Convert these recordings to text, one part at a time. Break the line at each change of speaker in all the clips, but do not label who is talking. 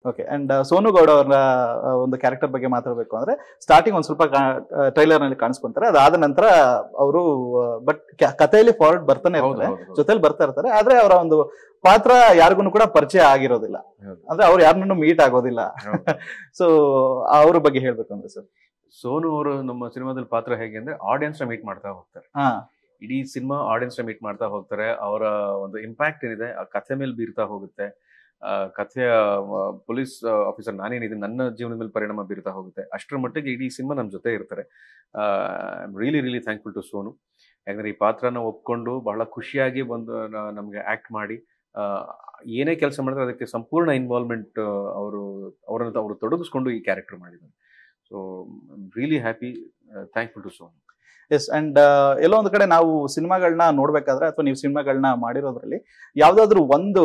Okay and Sonu Gowda ಅವರ ಆ, ಒಂದು ಕ್ಯಾರೆಕ್ಟರ್ ಬಗ್ಗೆ ಮಾತಾಡಬೇಕು ಅಂದ್ರೆ ಸ್ಟಾರ್ಟಿಂಗ್ ಒಂದ್ ಸ್ವಲ್ಪ ಟ್ರೈಲರ್ ನಲ್ಲಿ ಕಾಣಿಸ್ಕೊಂತಾರೆ ಅದಾದ ನಂತರ ಅವರು ಬಟ್ ಕಥೆಯಲ್ಲಿ ಫಾರ್ವರ್ಡ್ ಬರ್ತಾನೆ
ಹೌದು
ಇರ್ತಾರೆ
ಹೌದು, ಹೌದು.
ಜೊತೆಲಿ ಬರ್ತಾ ಇರ್ತಾರೆ ಆದ್ರೆ ಅವರ ಒಂದು ಪಾತ್ರ ಯಾರಿಗೂ ಕೂಡ ಪರಿಚಯ ಆಗಿರೋದಿಲ್ಲ
ಹೌದು.
ಅಂದ್ರೆ ಅವ್ರು ಯಾರನ್ನೂ ಮೀಟ್ ಆಗೋದಿಲ್ಲ
ಹೌದು.
ಸೊ ಅವ್ರ ಬಗ್ಗೆ ಹೇಳ್ಬೇಕು ಅಂದ್ರೆ ಸರ್
ಸೋನು ಅವರು ನಮ್ಮ ಸಿನಿಮಾದಲ್ಲಿ ಪಾತ್ರ ಹೇಗೆ ಅಂದ್ರೆ ಆಡಿಯನ್ಸ್ ನ ಮೀಟ್ ಮಾಡ್ತಾ ಹೋಗ್ತಾರೆ
ಹಾ
ಇಡೀ ಸಿನಿಮಾ ಆಡಿಯನ್ಸ್ ನ ಮೀಟ್ ಮಾಡ್ತಾ ಹೋಗ್ತಾರೆ ಅವರ ಒಂದು ಇಂಪ್ಯಾಕ್ಟ್ ಏನಿದೆ ಆ ಕಥೆ ಮೇಲೆ ಬೀರ್ತಾ ಹೋಗುತ್ತೆ ಆ ಕಥೆಯ ಪೊಲೀಸ್ ಆಫೀಸರ್ ನಾನೇನಿದೆ ನನ್ನ ಜೀವನದ ಮೇಲೆ ಪರಿಣಾಮ ಬೀರ್ತಾ ಹೋಗುತ್ತೆ ಅಷ್ಟರ ಮಟ್ಟಿಗೆ ಇಡೀ ಸಿನಿಮಾ ನಮ್ಮ ಜೊತೆ ಇರ್ತಾರೆ really really thankful to Sonu ಯಾಕಂದ್ರೆ ಈ ಪಾತ್ರನ ಒಪ್ಕೊಂಡು ಬಹಳ ಖುಷಿಯಾಗಿ ಬಂದು ನ- ನಮ್ಗೆ ಆಕ್ಟ್ ಮಾಡಿ ಆ, ಏನೇ ಕೆಲಸ ಮಾಡಿದ್ರೆ ಅದಕ್ಕೆ ಸಂಪೂರ್ಣ ಇನ್ವಾಲ್ವ್ಮೆಂಟ್ ಅವರು ಅವರನ್ನು ಅವರು ತೊಡಗಿಸ್ಕೊಂಡು ಈ ಕ್ಯಾರೆಕ್ಟರ್ ಮಾಡಿದ್ದಾರೆ so really happy thankful to Sonu
yes and ಎಲ್ಲೋ ಒಂದು ಕಡೆ ನಾವು ಸಿನಿಮಾಗಳನ್ನ ನೋಡ್ಬೇಕಾದ್ರೆ ಅಥವಾ ನೀವು ಸಿನಿಮಾಗಳನ್ನ ಮಾಡಿರೋದ್ರಲ್ಲಿ ಯಾವ್ದಾದ್ರು ಒಂದು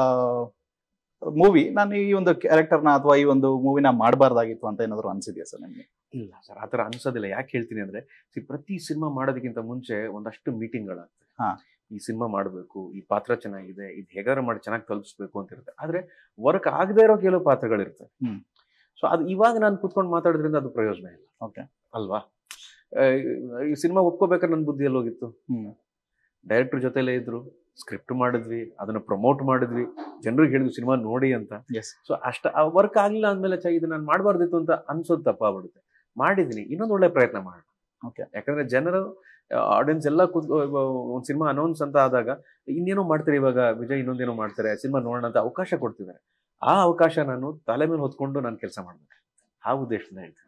ಮೂವಿ ನಾನು ಈ ಒಂದು ಕ್ಯಾರೆಕ್ಟರ್ನ ಅಥವಾ ಈ ಒಂದು ಮೂವಿನ ಮಾಡಬಾರ್ದಾಗಿತ್ತು ಅಂತ ಏನಾದ್ರು ಅನ್ಸಿದ್ಯಾ ಸರ್ ನಿಮ್ಗೆ
ಇಲ್ಲ ಸರ್ ಆತರ ಅನ್ಸೋದಿಲ್ಲ ಯಾಕೆ ಹೇಳ್ತೀನಿ ಅಂದ್ರೆ see, ಪ್ರತಿ ಸಿನಿಮಾ ಮಾಡೋದಕ್ಕಿಂತ ಮುಂಚೆ ಒಂದಷ್ಟು ಮೀಟಿಂಗ್ಗಳಾಗ್ತವೆ
ಹಾ.
ಈ ಸಿನಿಮಾ ಮಾಡಬೇಕು ಈ ಪಾತ್ರ ಚೆನ್ನಾಗಿದೆ ಇದು ಹೇಗಾರ ಮಾಡಿ ಚೆನ್ನಾಗಿ ತಲುಪಿಸ್ಬೇಕು ಅಂತ ಇರುತ್ತೆ ಆದ್ರೆ ವರ್ಕ್ ಆಗದೆ ಇರೋ ಕೆಲವು ಪಾತ್ರಗಳಿರ್ತವೆ
ಹ್ಮ್.
ಸೊ ಅದು ಇವಾಗ ನಾನು ಕುತ್ಕೊಂಡು ಮಾತಾಡೋದ್ರಿಂದ ಅದು ಪ್ರಯೋಜನ ಇಲ್ಲ
Okay.
ಅಲ್ವಾ ಆ, ಈ ಸಿನಿಮಾ ಒಪ್ಕೋಬೇಕಾದ್ರೆ ನನ್ನ ಬುದ್ಧಿಯಲ್ಲಿ ಹೋಗಿತ್ತು
ಹ್ಮ್
ಡೈರೆಕ್ಟರ್ ಜೊತೆಲೇ ಇದ್ರು ಸ್ಕ್ರಿಪ್ಟ್ ಮಾಡಿದ್ವಿ ಅದನ್ನ ಪ್ರಮೋಟ್ ಮಾಡಿದ್ವಿ ಜನರಿಗೆ ಹೇಳಿದ್ವಿ ಸಿನಿಮಾ ನೋಡಿ ಅಂತ
ಎಸ್
ಸೊ ಅಷ್ಟ ವರ್ಕ್ ಆಗ್ಲಿಲ್ಲ ಅಂದ್ಮೇಲೆ ಛೆ, ಇದು ನಾನು ಮಾಡಬಾರ್ದಿತ್ತು ಅಂತ ಅನ್ಸೋದು ತಪ್ಪಾಗ್ಬಿಡುತ್ತೆ ಮಾಡಿದೀನಿ ಇನ್ನೊಂದು ಒಳ್ಳೆ ಪ್ರಯತ್ನ ಮಾಡೋಣ
Okay.
ಯಾಕಂದ್ರೆ ಜನರು ಆಡಿಯನ್ಸ್ ಎಲ್ಲ ಕೂತ್ ಒಂದು ಸಿನಿಮಾ ಅನೌನ್ಸ್ ಅಂತ ಆದಾಗ ಇನ್ನೇನೋ ಮಾಡ್ತಾರೆ ಇವಾಗ ವಿಜಯ್ ಇನ್ನೊಂದೇನೋ ಮಾಡ್ತಾರೆ ಸಿನಿಮಾ ನೋಡೋಣ ಅಂತ ಅವಕಾಶ ಕೊಡ್ತಿದ್ದಾರೆ ಆ ಅವಕಾಶ ನಾನು ತಲೆ ಮೇಲೆ ಹೊತ್ಕೊಂಡು ನಾನು ಕೆಲಸ ಮಾಡ್ಬೇಕು ಆ ಉದ್ದೇಶದಿಂದ ಹೇಳ್ತೀನಿ